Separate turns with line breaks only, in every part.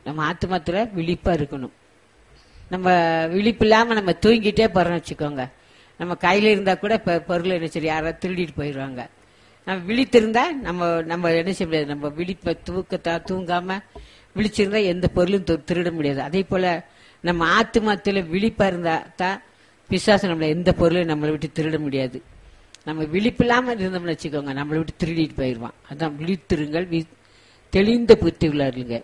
நம்ம ஆத்மாத்துல விழிப்பா இருக்கணும் நம்ம விழிப்பு இல்லாம நம்ம தூங்கிட்டே போறோம்னு வச்சுக்கோங்க நம்ம கையில இருந்தா கூட பொ- பொருள் என்ன சரி யாராவது திருடிட்டு போயிடுவாங்க நம்ம விழித்திருந்தா நம்ம நம்ம என்ன செய்ய முடியாது நம்ம விழிப்ப தூக்கத்தா தூங்காம விழிச்சிருந்தா எந்த பொருளும் து- திருட முடியாது அதே போல நம்ம ஆத்மாத்துல விழிப்பா இருந்தா தான் பிசாசு நம்மள எந்த பொருளையும் நம்மளை விட்டு திருட முடியாது நம்ம விழிப்பு இல்லாம இருந்தோம்னு வச்சுக்கோங்க நம்மளை விட்டு திருடிட்டு போயிடுவான் அதான் விழித்திருங்கள் வி- தெளிந்த புத்தி உள்ளாருங்க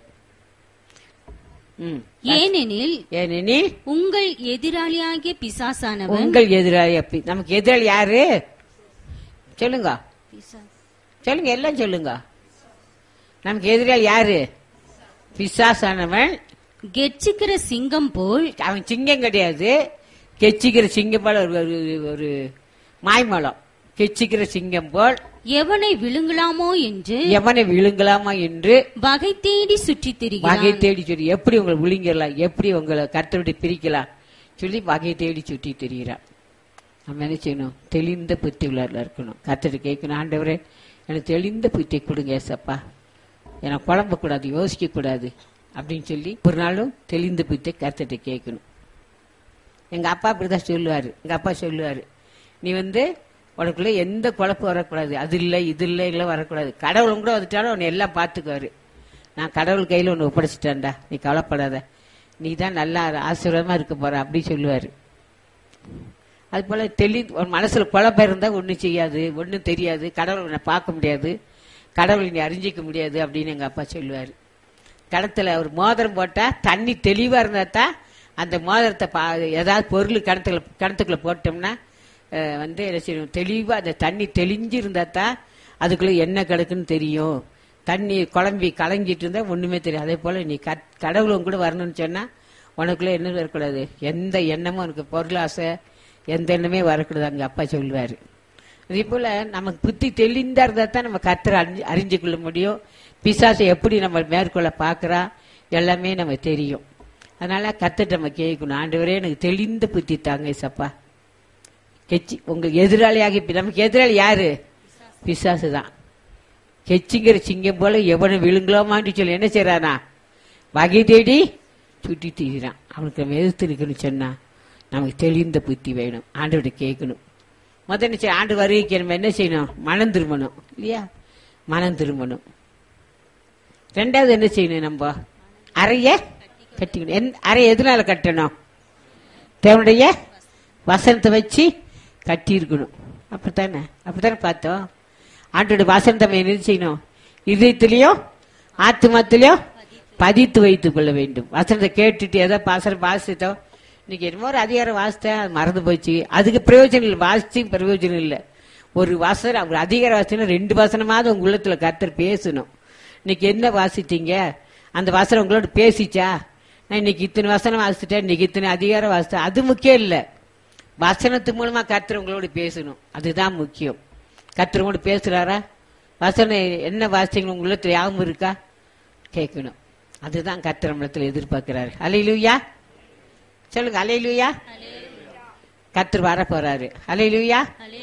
ம்
ஏனெனில்
ஏனெனில்
உங்கள் எதிராளியாகிய பிசாசானவன்
உங்கள் எதிராளி அப்படி நமக்கு எதிராளி யாரு சொல்லுங்க சொல்லுங்க எல்லாம் சொல்லுங்க நமக்கு எதிராளி யாரு பிசாசானவன்
கெர்ச்சிக்கிற சிங்கம் போல்
அவன் சிங்கம் கிடையாது கெச்சிக்கிற சிங்கம் போல ஒரு ஒரு- ஒரு மாய்மலம் கெச்சிக்கிற சிங்கம் போல்
எவனை விழுங்கலாமோ என்று
எவனை விழுங்கலாமா என்று
வகை தேடி சுற்றித்
வகை
திரிகிறான்
தேடி சொல்லி எப்படி உங்களை விழுங்கிடலாம் எப்படி உங்களை கருத்தை பிரிக்கலாம் சொல்லி வகை தேடி சுற்றி தெரிகிறான் நம்ம என்ன செய்யணும் தெளிந்த புத்தி உள்ளாரில் இருக்கணும் கர்த்தர் கேட்கணும் ஆண்டவரே எனக்கு தெளிந்த புத்தியை கொடுங்க ஏசப்பா எனக்கு குழம்ப கூடாது யோசிக்க கூடாது அப்படின்னு சொல்லி ஒரு நாளும் தெளிந்த புத்தியை கர்த்தர்கிட்ட கேட்கணும் எங்க அப்பா அப்படிதான் சொல்லுவாரு எங்க அப்பா சொல்லுவாரு நீ வந்து உனக்குள்ள எந்த குழப்பம் வரக்கூடாது அது இல்லை இது இல்லை இல்லை வரக்கூடாது கடவுளும் கூட வந்துட்டாலும் உன்னை எல்லாம் பார்த்துக்குவாரு நான் கடவுள் கையில ஒன்று ஒப்படைச்சிட்டேன்டா நீ கவலைப்படாத நீ தான் நல்லா ஆசீர்வாதமா இருக்க போற அப்படி சொல்லுவாரு அது போல தெளி உன் மனசுல குழப்பம் இருந்தா ஒன்றும் செய்யாது ஒன்றும் தெரியாது கடவுளை உன்னை பார்க்க முடியாது கடவுளை நீ அறிஞ்சிக்க முடியாது அப்படின்னு எங்க அப்பா சொல்லுவாரு கிணத்துல ஒரு மோதிரம் போட்டா தண்ணி தெளிவா இருந்தா தான் அந்த மோதிரத்தை பா ஏதாவது பொருள் கிணத்துல கிணத்துக்குள்ள போட்டோம்னா அஹ், வந்து என்ன செய்யணும் தெளிவா அந்த தண்ணி தெளிஞ்சு இருந்தா தான் அதுக்குள்ள என்ன கிடக்குன்னு தெரியும் தண்ணி குழம்பி கலங்கிட்டு இருந்தா ஒண்ணுமே தெரியும் அதே போல நீ கத்- கடவுளும் கூட வரணும்னு சொன்னா உனக்குள்ள என்ன வரக்கூடாது எந்த எண்ணமும் உனக்கு பொருளாசை எந்த எண்ணமே வரக்கூடாது அங்க அப்பா சொல்லுவாரு அதே போல நமக்கு புத்தி தெளிந்தா இருந்தா தான் நம்ம கத்தரை அறிஞ்சு அறிஞ்சு கொள்ள முடியும் பிசாசை எப்படி நம்ம மேற்கொள்ள பார்க்கறா எல்லாமே நம்ம தெரியும் அதனால கத்துட்டு நம்ம கேட்கணும் ஆண்டவரே எனக்கு தெளிந்த புத்தி தாங்க சப்பா கெச்சி உங்க எதிராளியாக இப்ப நமக்கு எதிராளி யாரு பிசாசு தான் கெச்சிங்கிற சிங்கம் போல எவனை விழுங்கலாமான்னு சொல்லி என்ன செய்யறானா வகை தேடி சுட்டி தீரான் அவனுக்கு நம்ம எதிர்த்து இருக்கணும்னு சொன்னா நமக்கு தெளிந்த புத்தி வேணும் ஆண்டவர்கிட்ட கேட்கணும் முதல்ல என்ன செய்ய- ஆண்டு வருகைக்கு நம்ம என்ன செய்யணும் மனம் திரும்பணும் இல்லையா மனம் திரும்பணும் ரெண்டாவது என்ன செய்யணும் நம்ம அறைய கட்டிக்கணும் எந்த- அறை எதனால கட்டணும் தேவனுடைய வசனத்தை வச்சு கட்டி இருக்கணும் அப்படித்தானே அப்படித்தானே பார்த்தோம் ஆண்டோட வசனத்தை நம்ம என்ன செய்யணும் இதயத்திலையும் ஆத்மாத்திலையும் பதித்து வைத்துக் கொள்ள வேண்டும் வசனத்தை கேட்டுட்டு ஏதோ பாசனம் வாசித்தோம் இன்னைக்கு என்னமோ ஒரு அதிகாரம் வாசித்தேன் அது மறந்து போச்சு அதுக்கு பிரயோஜனம் இல்லை வாசிச்சு பிரயோஜனம் இல்லை ஒரு வசனம் ஒரு அதிகார வாசனம் ரெண்டு வசனமாவது உங்க உள்ளத்துல கர்த்தர் பேசணும் இன்னைக்கு என்ன வாசித்தீங்க அந்த வசனம் உங்களோட பேசிச்சா நான் இன்னைக்கு இத்தனை வசனம் வாசிச்சிட்டேன் இன்னைக்கு இத்தனை அதிகாரம் வாசித்தேன் அது முக்கியம் இல்லை வசனத்து மூலமா கர்த்தர் உங்களோட பேசணும் அதுதான் முக்கியம் கர்த்தர் உங்களோட பேசுறாரா வசனம் என்ன வாசித்தீங்க உங்க உள்ளத்துல யாவும் இருக்கா கேட்கணும் அதுதான் கர்த்தர் நம்மளத்துல எதிர்பார்க்கிறாரு அலையிலுயா சொல்லுங்க அலையிலுயா கர்த்தர் வர போறாரு அலையிலுயா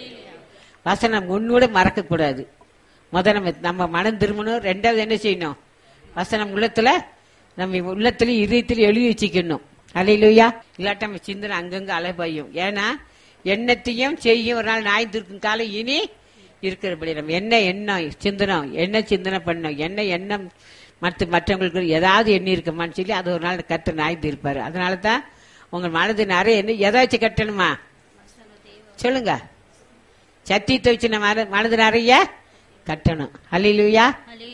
வசனம் ஒன்னோட மறக்க கூடாது முத நம்ம நம்ம மனம் திரும்பணும் ரெண்டாவது என்ன செய்யணும் வசனம் உள்ளத்துல நம்ம உள்ளத்துல இதயத்துல எழுதி வச்சுக்கணும் அலையிலுயா இல்லாட்ட நம்ம சிந்தனை அங்கங்க அலைபாயும் ஏன்னா எண்ணத்தையும் செய்யும் ஒரு நாள் நாய் இருக்கும் காலம் இனி இருக்கிறபடி நம்ம என்ன எண்ணம் சிந்தனம் என்ன சிந்தனை பண்ணோம் என்ன எண்ணம் மற்ற மற்றவங்களுக்கு ஏதாவது எண்ணி இருக்கமான்னு சொல்லி அது ஒரு நாள் கத்து நாய் இருப்பாரு அதனால தான் உங்க மனது நிறைய என்ன எதாச்சும் கட்டணுமா சொல்லுங்க சத்தியத்தை வச்சு நம்ம மன- மனது நிறைய கட்டணும் அல்லையிலுயா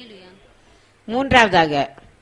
மூன்றாவதாக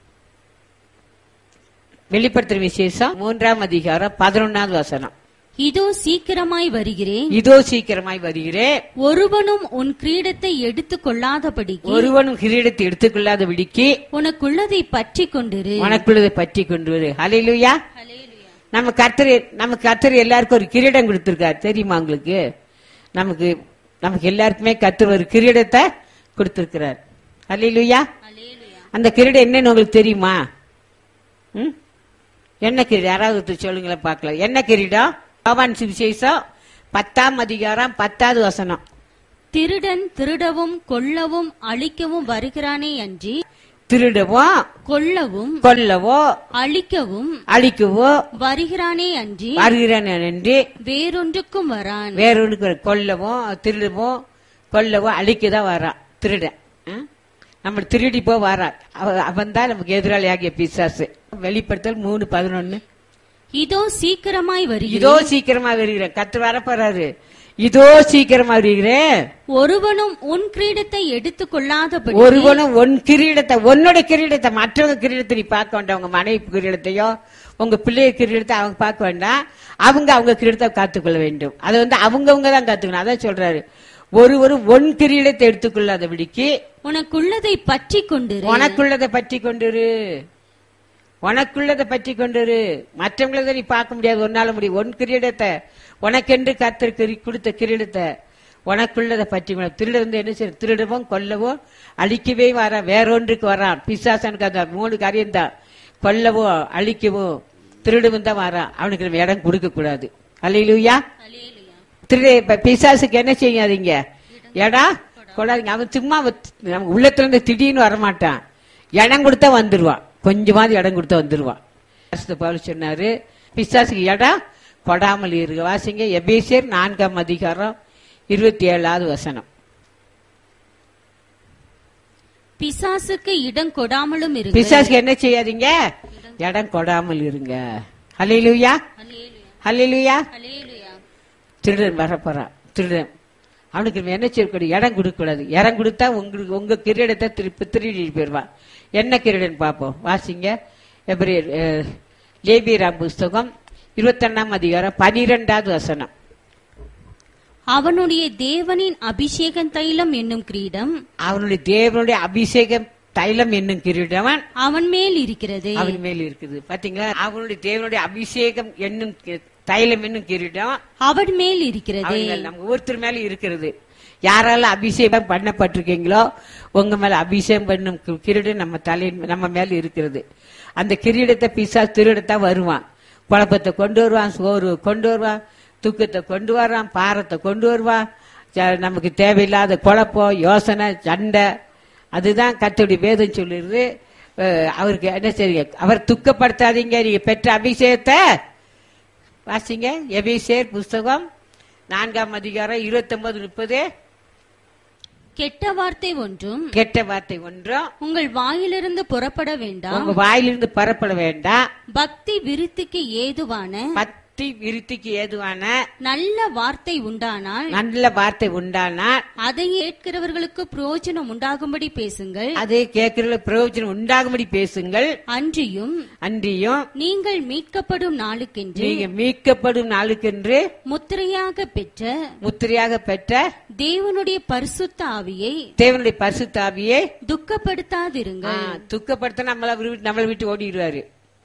வெளிப்படுத்துற விசேஷம் மூன்றாம் அதிகாரம் பதினொன்னாவது வசனம்
இதோ சீக்கிரமாய் வருகிறேன்
இதோ சீக்கிரமாய் வருகிறேன்
ஒருவனும் உன் கிரீடத்தை எடுத்துக் கொள்ளாதபடிக்கு
ஒருவனும் கிரீடத்தை எடுத்துக்கொள்ளாத விடிக்கு
உனக்குள்ளதை பற்றி கொண்டிரு
உனக்குள்ளதை பற்றி கொண்டு வரு ஹalleluya நம்ம கர்த்தர் நம்ம கர்த்தர் எல்லாருக்கும் ஒரு கிரீடம் கொடுத்திருக்காரு தெரியுமா உங்களுக்கு நமக்கு நமக்கு எல்லாருக்குமே கர்த்தர் ஒரு கிரீடத்தை கொடுத்திருக்கிறார் ஹalleluya அந்த கிரீடம் என்னன்னு உங்களுக்கு தெரியுமா ம்? என்ன கிரீடம் யாராவது ஒருத்தர் சொல்லுங்களேன் பார்க்கலாம் என்ன கிரீடம் யோவான் சுவிசேஷம் பத்தாம் அதிகாரம் பத்தாவது வசனம்
திருடன் திருடவும் கொல்லவும் அழிக்கவும் வருகிறானே அன்றி
திருடவோ
கொல்லவும்
கொல்லவோ
அழிக்கவும்
அழிக்கவோ
வருகிறானே அன்றி
வருகிறான் என்று
வேறொன்றுக்கும் வரான்
வேறொன்று கொல்லவோ திருடவோ கொல்லவோ அழிக்கதான் வரான் திருடன் ஆ? நம்ம திருடி போ வரான் அவன் தான் நமக்கு எதிராளியாகிய பிசாசு வெளிப்படுத்தல் மூணு பதினொன்னு
இதோ சீக்கிரமாய் வருகிறேன்
இதோ சீக்கிரமா வருகிறேன் கத்து வரப்போறாரு இதோ சீக்கிரமா வருகிறேன்
ஒருவனும் உன் கிரீடத்தை எடுத்துக் கொள்ளாதபடி
ஒருவனும் உன் கிரீடத்தை உன்னோட கிரீடத்தை மற்றவங்க கிரீடத்தை நீ பார்க்க வேண்டாம் உங்க மனைவி கிரீடத்தையோ உங்க பிள்ளைய கிரீடத்தை அவங்க பார்க்க வேண்டாம் அவங்க அவங்க கிரீடத்தை காத்துக்கொள்ள வேண்டும் அதை வந்து அவங்கவங்க தான் காத்துக்கணும் அதான் சொல்றாரு ஒருவரும் ஒன் கிரீடத்தை எடுத்துக்கொள்ளாதபடிக்கு
உனக்குள்ளதை பற்றி கொண்டிரு
உனக்குள்ளதை பற்றி கொண்டிரு உனக்குள்ளதை பற்றி கொண்டிரு மற்றவங்களதை நீ பார்க்க முடியாது ஒன்னால முடியும் உன் கிரீடத்தை உனக்கென்று கர்த்தர் கிரி- கொடுத்த கிரீடத்தை உனக்குள்ளதை பற்றி கொண்டு திருட வந்து என்ன செய்ய திருடவும் கொல்லவும் அழிக்கவே வர வேறொன்றுக்கு வரான் பிசாசனுக்கு அந்த மூணு காரியம் தான் கொல்லவும் அழிக்கவும் திருடவும் தான் வரான் அவனுக்கு நம்ம இடம் கொடுக்க கூடாது அல்லையிலூயா திருட இப்ப பிசாசுக்கு என்ன செய்யாதீங்க ஏடா கொடாதீங்க அவன் சும்மா அவ- நம்ம உள்ளத்துல இருந்து திடீர்னு வரமாட்டான் இடம் கொடுத்தா வந்துருவான் கொஞ்சமாவது இடம் கொடுத்தா வந்துருவான் பரிசுத்த பவுல் சொன்னாரு பிசாசுக்கு இடம் கொடாமல் இருக்கு வாசிங்க எபேசியர் நான்காம் அதிகாரம் இருபத்தி ஏழாவது வசனம்
பிசாசுக்கு இடம் கொடாமலும் இருக்கு
பிசாசுக்கு என்ன செய்யாதீங்க இடம் கொடாமல் இருங்க ஹalleluya ஹalleluya திருடன் வரப்போறான் திருடன் அவனுக்கு நம்ம என்ன செய்யக்கூடாது இடம் கொடுக்கக்கூடாது இடம் கொடுத்தா உங்களுக்கு உங்க கிரீடத்தை திருப்பி திருடிட்டு போயிடுவான் என்ன கிரீடன் பார்ப்போம் வாசிங்க எப்படி லேபிராம் புஸ்தகம் இருபத்தொன்னாம் அதிகாரம் பனிரெண்டாவது வசனம்
அவனுடைய தேவனின் அபிஷேகம் தைலம் என்னும் கிரீடம்
அவனுடைய தேவனுடைய அபிஷேகம் தைலம் என்னும் கிரீடவன்
அவன் மேல் இருக்கிறது
அவன் மேல் இருக்குது பாத்தீங்களா அவனுடைய தேவனுடைய அபிஷேகம் என்னும் கி- தைலம் என்னும் கிரீடம்
அவன் மேல் இருக்கிறது
அவங்கள் நம்ம ஒருத்தர் மேல இருக்கிறது யாரால அபிஷேகம் பண்ணப்பட்டிருக்கீங்களோ உங்க மேல அபிஷேகம் பண்ணும் கி- கிரீடம் நம்ம தலையின் நம்ம மேல இருக்கிறது அந்த கிரீடத்தை பிசா திருடத்தான் வருவான் குழப்பத்தை கொண்டு வருவான் சோறு கொண்டு வருவான் தூக்கத்தை கொண்டு வர்றான் பாரத்தை கொண்டு வருவான் ச- நமக்கு தேவையில்லாத குழப்பம் யோசனை சண்டை அதுதான் கத்தோடைய வேதம் சொல்லிடுது அஹ் அவருக்கு என்ன செய்யுங்க அவர் துக்கப்படுத்தாதீங்க நீங்க பெற்ற அபிஷேகத்தை வாசிங்க எபிசேர் புஸ்தகம் நான்காம் அதிகாரம் இருபத்தொன்பது முப்பது
கெட்ட வார்த்தை ஒன்றும்
கெட்ட வார்த்தை ஒன்றும்
உங்கள் வாயிலிருந்து புறப்பட வேண்டாம்
உங்க வாயிலிருந்து பரப்பட வேண்டாம்
பக்தி விருத்திக்கு ஏதுவான
பக்தி விருத்திக்கு ஏதுவான
நல்ல வார்த்தை உண்டானால்
நல்ல வார்த்தை உண்டானால்
அதை கேட்கிறவர்களுக்கு பிரயோஜனம் உண்டாகும்படி பேசுங்கள்
அது கேட்கிற பிரயோஜனம் உண்டாகும்படி பேசுங்கள்
அன்றியும்
அன்றியும்
நீங்கள் மீட்கப்படும் நாளுக்கென்று
நீங்க மீட்கப்படும் நாளுக்கென்று
முத்திரையாக பெற்ற
முத்திரையாக பெற்ற
தேவனுடைய பரிசுத்த ஆவியை
தேவனுடைய பரிசுத்தாவியை
துக்கப்படுத்தாதிருங்கள்
துக்கப்படுத்த நம்மள விட்டு- நம்மளை விட்டு ஓடிடுவாரு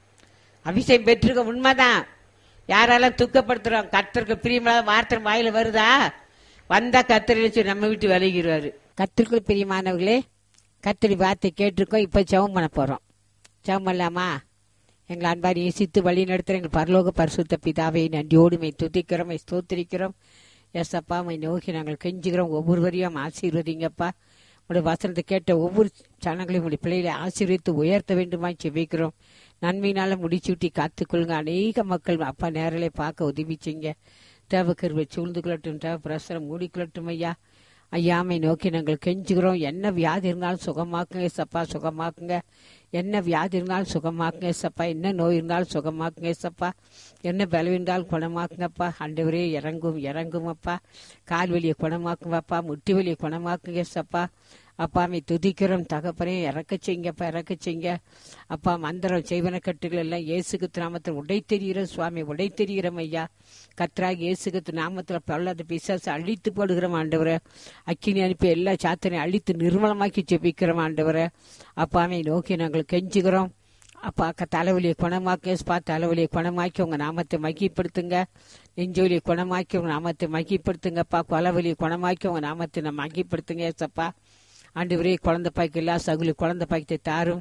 அபிஷேகம் பெற்றிருக்க உண்மைதான் யாரெல்லாம் துக்கப்படுத்துறோம் கத்தருக்கு பிரியமான வார்த்தை வாயில வருதா வந்தா கத்தர் சொல்லி நம்ம விட்டு விலகிடுவாரு கத்திற்குள் பிரியமானவர்களே கத்தரி வார்த்தை கேட்டிருக்கோம் இப்ப ஜெபம் பண்ண போறோம் ஜெபம் பண்ணலாமா எங்கள் அன்பார் இயேசித்து வழி நடத்துகிற எங்கள் பரலோக பரிசுத்த பிதாவை நன்றியோடு மை துதிக்கிறோம் மை ஸ்தோத்திரிக்கிறோம் எஸ் அப்பா மை நோக்கி நாங்கள் கெஞ்சுகிறோம் ஒவ்வொருவரையும் ஆசீர்வதிங்கப்பா உடைய வசனத்தை கேட்ட ஒவ்வொரு சனங்களையும் உடைய பிள்ளைகளை ஆசீர்வித்து உயர்த்த வேண்டுமாய் செபிக்கிறோம் நன்மையினால முடிச்சூட்டி காத்துக்கொள்ளுங்க அநேக மக்கள் அப்பா நேரலை பார்க்க உதவிச்சிங்க தேவக்கருவை சூழ்ந்து கொள்ளட்டும் தேவ பிரசரம் மூடிக்கொள்ளட்டும் ஐயா ஐயாமை நோக்கி நாங்கள் கெஞ்சுகிறோம் என்ன வியாதி இருந்தாலும் சுகமாக்குங்க சப்பா சுகமாக்குங்க என்ன வியாதி இருந்தாலும் சுகமாக்குங்க சப்பா என்ன நோய் இருந்தாலும் சுகமாக்குங்க சப்பா என்ன பலவீனம் இருந்தாலும் குணமாக்குங்கப்பா ஆண்டவரே இறங்கும் இறங்கும் அப்பா கால் வலியை குணமாக்குங்கப்பா முட்டி வலியை குணமாக்குங்க சப்பா அப்பாமை துதிக்கிறோம் தகப்பனே இறக்க செய்யுங்கப்பா இறக்க செய்யுங்க அப்பா மந்திரம் செய்வன கட்டுகள் எல்லாம் இயேசுக்கு நாமத்தில் உடை தெரிகிறோம் சுவாமி உடை தெரிகிறோம் ஐயா கத்ராக இயேசுக்கு நாமத்தில் பொல்லாத பிசாசு அழித்து போடுகிறோம் ஆண்டவரை அக்கினி அனுப்பி எல்லா சாத்தனையும் அழித்து நிர்மலமாக்கி ஜெபிக்கிறோம் ஆண்டவரை அப்பாமை நோக்கி நாங்கள் கெஞ்சுகிறோம் அப்பா அக்கா தலைவலியை குணமாக்க ஸ்பா தலைவலியை குணமாக்கி உங்க நாமத்தை மகிப்படுத்துங்க நெஞ்சொலியை குணமாக்கி உங்க நாமத்தை மகிப்படுத்துங்கப்பா கொலவலியை குணமாக்கி உங்க நாமத்தை நம்ம மகிப்படுத்துங்க ஏசப்பா ஆண்டவரே குழந்தை பாய்க்கு இல்லா சகுலி குழந்தை பாய்க்கத்தை தாரும்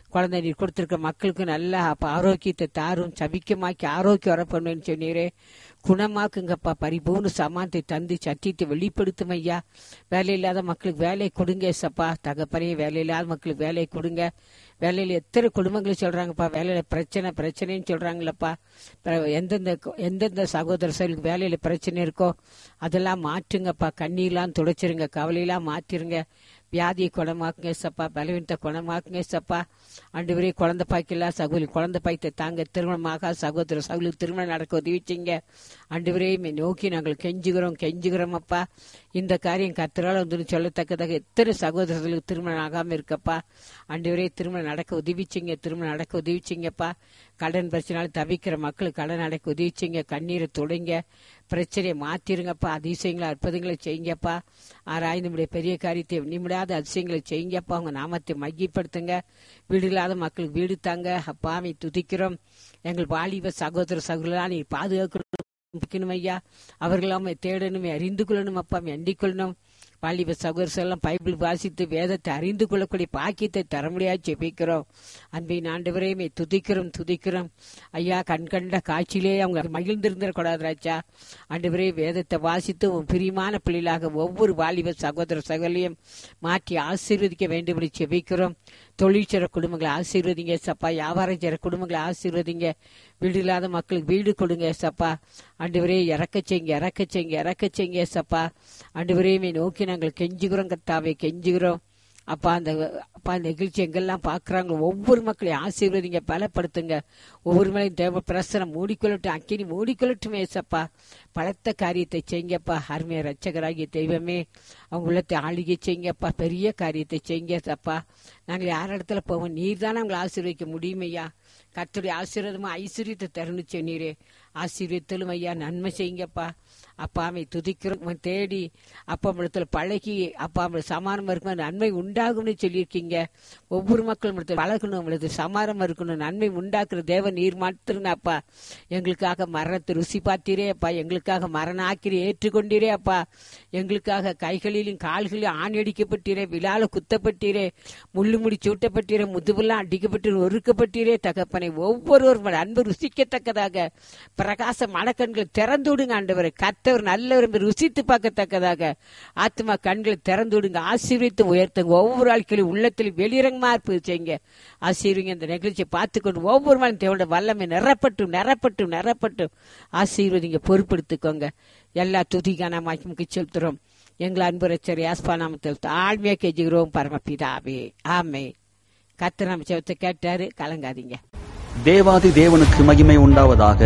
குழந்தை நீர் கொடுத்திருக்க மக்களுக்கு நல்ல அப்ப ஆரோக்கியத்தை தாரும் சபிக்கமாக்கி ஆரோக்கியம் வர பண்ணுன்னு சொன்னீரே குணமாக்குங்கப்பா பரிபூர்ண சமானத்தை தந்து சத்தியத்தை வெளிப்படுத்தும் ஐயா வேலை இல்லாத மக்களுக்கு வேலை கொடுங்க சப்பா தகப்பனே வேலை இல்லாத மக்களுக்கு வேலை கொடுங்க வேலையில எத்தனை குடும்பங்கள் சொல்றாங்கப்பா வேலையில பிரச்சனை பிரச்சனைன்னு சொல்றாங்களப்பா பிற- எந்தெந்த எந்தெந்த சகோதர சகோதரிகளுக்கு வேலையில பிரச்சனை இருக்கோ அதெல்லாம் மாற்றுங்கப்பா கண்ணீர்லாம் துடைச்சிருங்க கவலையெல்லாம் மாற்றிருங்க வியாதியை குணமாக்குங்க சப்பா பலவீனத்தை குணமாக்குங்க சப்பா ஆண்டவரே குழந்தை பாய்க்கல சகோதரி குழந்தை பாய்த்தை தாங்க திருமணமாக சகோதர சகோதரி திருமணம் நடக்க உதவிச்சிங்க ஆண்டவரே மே நோக்கி நாங்கள் கெஞ்சுகிறோம் கெஞ்சுகிறோம் அப்பா இந்த காரியம் கத்திரால வந்து சொல்லத்தக்கதாக எத்தனை சகோதரர்களுக்கு திருமணம் ஆகாம இருக்கப்பா ஆண்டவரே திருமணம் நடக்க உதவிச்சிங்க திருமணம் நடக்க உதவிச்சிங்கப்பா கடன் பிரச்சனால தவிக்கிற மக்களுக்கு கடன் நடக்க உதவிச்சிங்க கண்ணீரை தொடங்க பிரச்சனையை மாத்திருங்கப்பா அதிசயங்களை அற்புதங்களை செய்யுங்கப்பா ஆராய்ந்து நம்முடைய பெரிய காரியத்தை நிமிடாத அதிசயங்களை செய்யுங்கப்பா உங்க நாமத்தை மையப்படுத்துங்க வீடு இல்லாத மக்களுக்கு வீடு தாங்க அப்பாவை துதிக்கிறோம் எங்கள் வாலிப சகோதர சகோதரா நீ பாதுகாக்கணும் ஐயா அவர்களாம தேடணுமே அறிந்து கொள்ளணும் அப்பா எண்ணிக் கொள்ளணும் வாலிப சகோதரர் எல்லாம் பைபிள் வாசித்து வேதத்தை அறிந்து கொள்ளக்கூடிய பாக்கியத்தை தர முடியாது ஜெபிக்கிறோம் அன்பின் ஆண்டவரையுமே துதிக்கிறோம் துதிக்கிறோம் ஐயா கண் கண்ட காட்சியிலே அவங்க மகிழ்ந்திருந்திடக்கூடாது ராஜா ஆண்டவரே வேதத்தை வாசித்து உன் பிரியமான பிள்ளைகளாக ஒவ்வொரு வாலிப சகோதர சகோதரியும் மாற்றி ஆசீர்வதிக்க வேண்டும் என்று ஜெபிக்கிறோம் தொழில் செய்கிற குடும்பங்களை ஆசீர்வதிங்க சப்பா வியாபாரம் செய்கிற குடும்பங்களை ஆசீர்வதிங்க வீடு இல்லாத மக்களுக்கு வீடு கொடுங்க சப்பா ஆண்டவரே இறக்க செய்யுங்க இறக்க செய்யுங்க இறக்க செய்யுங்க சப்பா ஆண்டவரையுமே நோக்கி நாங்கள் கெஞ்சுகிறோம் கத்தாவே கெஞ்சுகிறோம் அப்பா அந்த அப்பா அந்த நிகழ்ச்சி எங்கெல்லாம் பார்க்குறாங்க ஒவ்வொரு மக்களையும் ஆசீர்வதிங்க பலப்படுத்துங்க ஒவ்வொரு மேலையும் தேவ பிரசனம் மூடிக்கொள்ளட்டும் அக்கினி மூடிக்கொள்ளட்டுமே சப்பா பலத்த காரியத்தை செய்யுங்கப்பா அருமைய ரட்சகராகிய தெய்வமே அவங்க உள்ளத்தை ஆளுகை செய்யுங்கப்பா பெரிய காரியத்தை செய்யுங்க சப்பா நாங்கள் யார் இடத்துல போவோம் நீர் தானே அவங்களை ஆசீர்வதிக்க முடியுமையா கர்த்தருடைய ஆசீர்வாதமா ஐஸ்வர்யத்தை தரணும் சொன்னீரே ஆசீர்வதித்தலும் ஐயா நன்மை செய்யுங்கப்பா அப்பாமை துதிக்கிறோம் உம்மை தேடி அப்பா இடத்துல பழகி அப்பா நம்மளுக்கு சமாதானம் இருக்கணும் நன்மை உண்டாகும்னு சொல்லியிருக்கீங்க ஒவ்வொரு மக்களும் இடத்துல பழகணும் உங்களுக்கு சமாதானம் இருக்கணும் நன்மை உண்டாக்குற தேவ நீர் மாத்திருங்க அப்பா எங்களுக்காக மரணத்தை ருசி பார்த்தீரே அப்பா எங்களுக்காக மரண ஆக்கிரி ஏற்றுக்கொண்டீரே அப்பா எங்களுக்காக கைகளிலும் கால்களிலும் ஆணி விழால குத்தப்பட்டீரே முள்ளு முடி சூட்டப்பட்டீரே முதுவெல்லாம் அடிக்கப்பட்டு ஒருக்கப்பட்டீரே தகப்பனை ஒவ்வொருவரும் அன்பு ருசிக்கத்தக்கதாக பிரகாச மனக்கண்களை திறந்து விடுங்க ஆண்டவரை கத்தவர் நல்லவர் என்று ருசித்து பார்க்கத்தக்கதாக ஆத்மா கண்களை திறந்து விடுங்க ஆசீர்வித்து உயர்த்துங்க ஒவ்வொரு ஆட்களையும் உள்ளத்தில் வெளிரங்கமா இருப்பது செய்யுங்க ஆசீர்வங்க இந்த நிகழ்ச்சியை பார்த்து கொண்டு ஒவ்வொரு மணி தேவோட வல்லமை நிறப்பட்டும் நிறப்பட்டும் நிறப்பட்டும் ஆசீர்வதிங்க பொறுப்படுத்திக்கோங்க எல்லா துதிக்கான மாய்க்கு செலுத்துறோம் எங்கள் அன்பு ரச்சர் யாஸ்பா நாமத்தில் தாழ்மையா கெஞ்சுகிறோம் பரமபிதாவே ஆமே கத்து நம்ம செவத்தை கேட்டாரு கலங்காதீங்க
தேவாதி தேவனுக்கு மகிமை உண்டாவதாக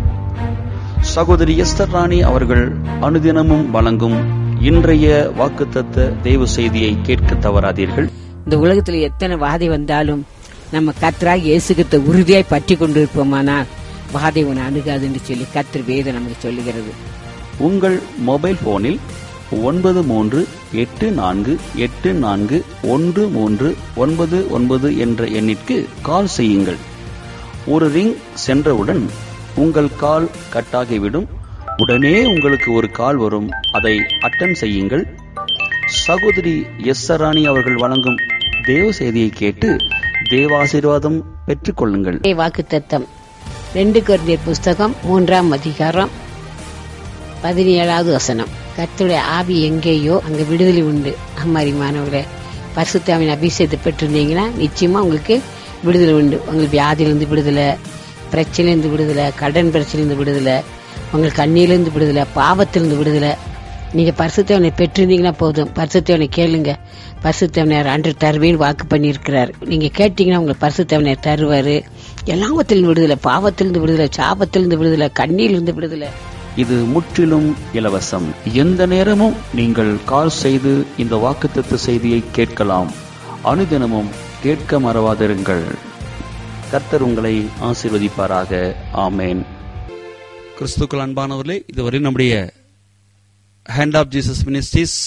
சகோதரி எஸ்தர் ராணி அவர்கள் அனுதினமும் வழங்கும் இன்றைய வாக்குத்தத்த தேவ செய்தியை கேட்க தவறாதீர்கள்
இந்த உலகத்துல எத்தனை வாதை வந்தாலும் நம்ம கத்தராக இயேசுகிட்ட உறுதியாய் பற்றி கொண்டிருப்போமானால் வாதை உன்னை அணுகாதுன்னு சொல்லி கத்தர் வேதம் நமக்கு சொல்லுகிறது
உங்கள் மொபைல் போனில் ஒன்பது மூன்று எட்டு நான்கு எட்டு நான்கு ஒன்று மூன்று ஒன்பது ஒன்பது என்ற எண்ணிற்கு கால் செய்யுங்கள் ஒரு ரிங் சென்றவுடன் உங்கள் கால் கட்டாகிவிடும் உடனே உங்களுக்கு ஒரு கால் வரும் அதை அட்டன் செய்யுங்கள் சகோதரி எஸ் சராணி அவர்கள் வழங்கும் தேவ செய்தியை கேட்டு தேவாசீர்வாதம் பெற்றுக்கொள்ளுங்கள்
வாக்கு தத்தம் ரெண்டு குருந்தியர் புஸ்தகம் மூன்றாம் அதிகாரம் பதினேழாவது வசனம் கர்த்தருடைய ஆவி எங்கேயோ அங்க விடுதலை உண்டு அம்மாரிமானவர்களே பரிசுத்தாவின் அபிஷேகத்தை பெற்றிருந்தீங்கன்னா நிச்சயமா உங்களுக்கு விடுதலை உண்டு உங்களுக்கு வியாதியிலிருந்து விடுதலை பிரச்சனையிலிருந்து விடுதலை கடன் பிரச்சனையிலிருந்து விடுதலை உங்களுக்கு கண்ணியிலிருந்து விடுதலை பாவத்திலிருந்து விடுதலை நீங்க பரிசுத்தவனை பெற்றிருந்தீங்கன்னா போதும் பரிசுத்தவனை கேளுங்க பரிசுத்தவனையார் அன்று தருவேன்னு வாக்கு பண்ணியிருக்கிறார் நீங்க கேட்டீங்கன்னா உங்களுக்கு பரிசுத்தவனையார் தருவாரு எல்லாவத்திலிருந்து விடுதலை பாவத்திலிருந்து விடுதலை சாபத்திலிருந்து விடுதலை கண்ணியிலிருந்து விடுதலை
இது முற்றிலும் இலவசம் எந்த நேரமும் நீங்கள் கால் செய்து இந்த வாக்குத்தத்த செய்தியை கேட்கலாம் அனுதினமும் கேட்க மறவாதிருங்கள் கர்த்தர் உங்களை ஆசீர்வதிப்பாராக ஆமேன் கிறிஸ்துக்கள் அன்பானவர்களே இதுவரை நம்முடைய hand of Jesus ministries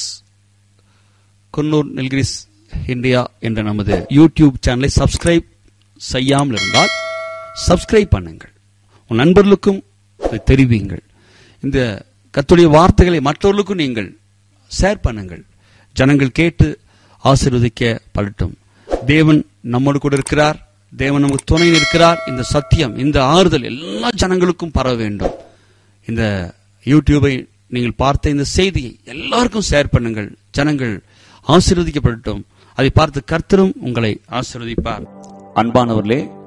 Coonoor Nilgiris India என்ற நமது யூடியூப் சேனலை சப்ஸ்கிரைப் செய்யாமல் இருந்தால் சப்ஸ்கிரைப் பண்ணுங்கள் உன் நண்பர்களுக்கும் இதை தெரிவியுங்கள் இந்த கத்துடைய வார்த்தைகளை மற்றவர்களுக்கும் நீங்கள் ஷேர் பண்ணுங்கள் ஜனங்கள் கேட்டு ஆசீர்வதிக்க படட்டும் தேவன் நம்மோடு கூட இருக்கிறார் தேவன் நமக்கு துணை நிற்கிறார் இந்த சத்தியம் இந்த ஆறுதல் எல்லா ஜனங்களுக்கும் பரவ வேண்டும் இந்த யூடியூபை நீங்கள் பார்த்த இந்த செய்தியை எல்லாருக்கும் ஷேர் பண்ணுங்கள் ஜனங்கள் ஆசீர்வதிக்கப்படட்டும் அதை பார்த்து கர்த்தரும் உங்களை ஆசீர்வதிப்பார் அன்பானவர்களே